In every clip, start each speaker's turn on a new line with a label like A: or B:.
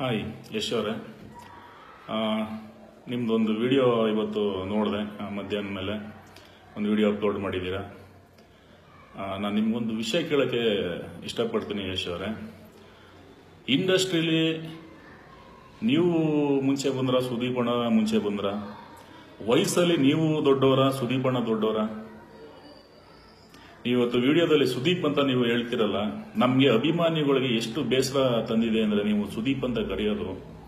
A: hi Yash ಅವರೇ ನಿಮ್ಮದೊಂದು video ಇವತ್ತು ನೋಡಿದೆ ಮಧ್ಯಾಹ್ನ ಮೇಲೆ ಒಂದು ವಿಡಿಯೋ ಅಪ್ಲೋಡ್ ಮಾಡಿದ್ದೀರಾ ನಾನು ನಿಮ್ಗೊಂದು ವಿಷಯ ಕೇಳೋಕ್ಕೆ ಇಷ್ಟಪಡ್ತೀನಿ ಯಶ್ ಅವರೇ ಇಂಡಸ್ಟ್ರೀಲಿ ನೀವು ಮುಂಚೆ ಬಂದ್ರ ಸುದೀಪಣ್ಣ ಮುಂಚೆ ಬಂದ್ರ ವಯಸ್ಸಲ್ಲಿ ನೀವು ದೊಡ್ಡವರ ಸುದೀಪಣ್ಣ ದೊಡ್ಡವರ ಇವತ್ತು ವಿಡಿಯೋದಲ್ಲಿ ಸುದೀಪ್ ಅಂತ ನೀವು ಹೇಳ್ತಿರಲ್ಲ ನಮಗೆ ಅಭಿಮಾನಿಗಳಿಗೆ ಎಷ್ಟು ಬೇಸರ ತಂದಿದೆ ಅಂದ್ರೆ ನೀವು ಸುದೀಪ್ ಅಂತ ಕರೆಯೋದು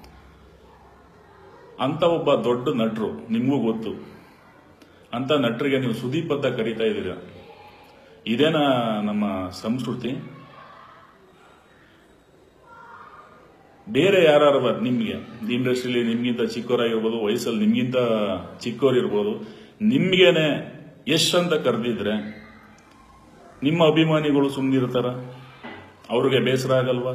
A: ಅಂತ ಒಬ್ಬ ದೊಡ್ಡ ನಟರು ನಿಮಗೂ ಗೊತ್ತು ಅಂತ ನಟರಿಗೆ ನೀವು ಸುದೀಪ್ ಅಂತ ಕರೀತಾ ಇದ್ದೀರಾ ಇದೇನಾ ನಮ್ಮ ಸಂಸ್ಕೃತಿ ಬೇರೆ ಯಾರು ನಿಮ್ಗೆ ಇಂಡಸ್ಟ್ರಿಲಿ ನಿಮ್ಗಿಂತ ಚಿಕ್ಕವರಾಗಿರ್ಬೋದು ವಯಸ್ಸಲ್ಲಿ ನಿಮ್ಗಿಂತ ಚಿಕ್ಕವರಿರ್ಬೋದು ನಿಮ್ಗೇನೆ ಯಶ್ ಅಂತ ಕರೆದಿದ್ರೆ ನಿಮ್ಮ ಅಭಿಮಾನಿಗಳು ಸುಮ್ಮನಿರ್ತಾರ ಅವ್ರಿಗೆ ಬೇಸರ ಆಗಲ್ವಾ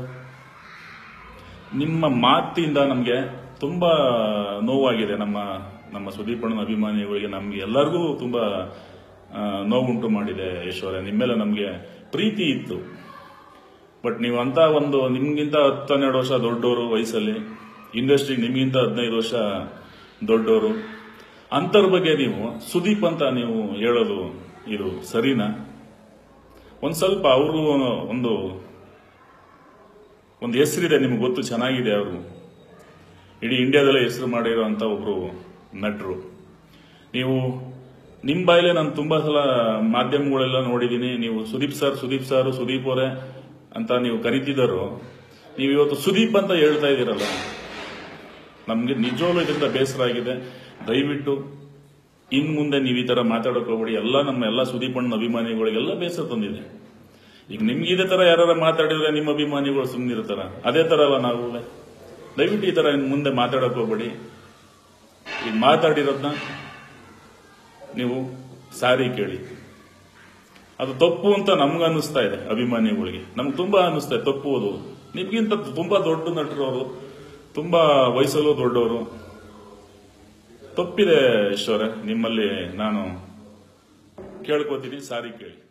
A: ನಿಮ್ಮ ಮಾತಿಂದ ನಮಗೆ ತುಂಬಾ ನೋವಾಗಿದೆ ನಮ್ಮ ನಮ್ಮ ಸುದೀಪಣ್ಣನ ಅಭಿಮಾನಿಗಳಿಗೆ ನಮ್ಗೆ ಎಲ್ಲರಿಗೂ ತುಂಬಾ ಆ, ನೋವುಂಟು ಮಾಡಿದೆ ಯಶ್ವರ ನಿಮ್ಮೆಲ್ಲ ನಮಗೆ ಪ್ರೀತಿ ಇತ್ತು ಬಟ್ ನೀವು ಅಂತ ಒಂದು ನಿಮ್ಗಿಂತ ಹತ್ತು ಹನ್ನೆರಡು ವರ್ಷ ದೊಡ್ಡವರು ವಯಸ್ಸಲ್ಲಿ ಇಂಡಸ್ಟ್ರಿಗೆ ನಿಮ್ಗಿಂತ ಹದಿನೈದು ವರ್ಷ ದೊಡ್ಡವರು ಅಂತರ ಬಗ್ಗೆ ನೀವು ಸುದೀಪ್ ಅಂತ ನೀವು ಹೇಳೋದು ಇದು ಸರಿನಾ ಒಂದ್ ಸ್ವಲ್ಪ ಅವರು ಒಂದು ಒಂದು ಹೆಸರಿದೆ ನಿಮ್ಗೆ ಗೊತ್ತು ಚೆನ್ನಾಗಿದೆ ಅವರು ಇಡೀ ಇಂಡಿಯಾದಲ್ಲೇ ಹೆಸರು ಮಾಡಿರೋ ಅಂತ ಒಬ್ರು ನಟರು ನೀವು ನಿಮ್ಮ ಬಾಯಲ್ಲೇ ನಾನು ತುಂಬಾ ಸಲ ಮಾಧ್ಯಮಗಳೆಲ್ಲ ನೋಡಿದ್ದೀನಿ ನೀವು ಸುದೀಪ್ ಸರ್ ಸುದೀಪ್ ಸರ್ ಸುದೀಪ್ ಅವರೇ ಅಂತ ನೀವು ಕರಿತಿದ್ದರು ನೀವು ಇವತ್ತು ಸುದೀಪ್ ಅಂತ ಹೇಳ್ತಾ ಇದ್ದೀರಲ್ಲ ನಮ್ಗೆ ನಿಜವಾಗ್ಲೂ ಇದರಿಂದ ಬೇಸರ ಆಗಿದೆ ದಯವಿಟ್ಟು ಇನ್ ಮುಂದೆ ನೀವು ಈ ತರ ಮಾತಾಡಕ್ ಹೋಗ್ಬೇಡಿ ಎಲ್ಲ ನಮ್ಮ ಎಲ್ಲ ಸುದೀಪಣ್ಣನ ಅಭಿಮಾನಿಗಳಿಗೆಲ್ಲ ಬೇಸರ ತಂದಿದೆ ಈಗ ನಿಮ್ಗೆ ಇದೇ ತರ ಯಾರು ಮಾತಾಡಿದ್ರೆ ನಿಮ್ಮ ಅಭಿಮಾನಿಗಳು ಸುಮ್ಮನಿರ್ತಾರ ಅದೇ ತರ ಅಲ್ಲ ನಾವು ದಯವಿಟ್ಟು ಈ ತರ ಇನ್ ಮುಂದೆ ಮಾತಾಡಕ್ ಹೋಗ್ಬೇಡಿ ಈಗ ಮಾತಾಡಿರೋದನ್ನ ನೀವು ಸಾರಿ ಕೇಳಿ ಅದು ತಪ್ಪು ಅಂತ ನಮ್ಗೆ ಅನ್ನಿಸ್ತಾ ಇದೆ ಅಭಿಮಾನಿಗಳಿಗೆ ನಮ್ಗೆ ತುಂಬಾ ಅನ್ನಿಸ್ತಾ ಇದೆ ತಪ್ಪು ಅದು ನಿಮ್ಗಿಂತ ತುಂಬಾ ದೊಡ್ಡ ನಟರು ಅವರು ತುಂಬಾ ವಯಸ್ಸಲ್ಲೂ ದೊಡ್ಡವರು ತಪ್ಪಿದೆ ಈಶ್ವರ ನಿಮ್ಮಲ್ಲಿ ನಾನು ಕೇಳ್ಕೊತೀನಿ ಸಾರಿ ಕೇಳಿ